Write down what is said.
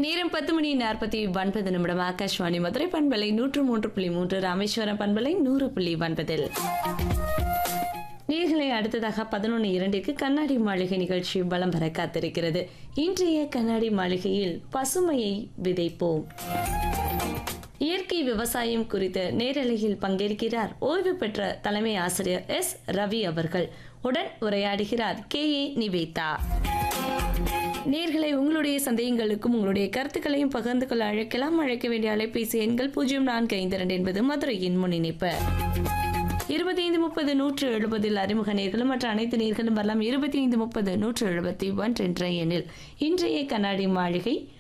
நேரம் பத்து மணி நாற்பத்தி ஒன்பது நிமிடம் ஆகாஷ்வாணி மதுரை பண்பலை நூற்று மூன்று புள்ளி மூன்று ராமேஸ்வரம் பண்பலை நூறு புள்ளி ஒன்பதில் நேர்களை அடுத்ததாக பதினொன்று இரண்டிற்கு கண்ணாடி மாளிகை நிகழ்ச்சி வலம் வர காத்திருக்கிறது இன்றைய கண்ணாடி மாளிகையில் பசுமையை விதைப்போம் இயற்கை விவசாயம் குறித்து நேரலையில் பங்கேற்கிறார் ஓய்வு பெற்ற தலைமை ஆசிரியர் எஸ் ரவி அவர்கள் உடன் உரையாடுகிறார் கே ஏ நிவேதா நேர்களை உங்களுடைய சந்தேகங்களுக்கும் உங்களுடைய கருத்துக்களையும் பகிர்ந்து கொள்ள அழைக்கலாம் அழைக்க வேண்டிய அலைபேசி எண்கள் பூஜ்ஜியம் நான்கு ஐந்து இரண்டு என்பது மதுரையின் முன்னிணைப்பு இருபத்தி ஐந்து முப்பது நூற்று எழுபதில் அறிமுக நேர்களும் மற்ற அனைத்து நேர்களும் வரலாம் இருபத்தி ஐந்து முப்பது நூற்று எழுபத்தி ஒன்று என்ற எண்ணில் இன்றைய கண்ணாடி மாளிகை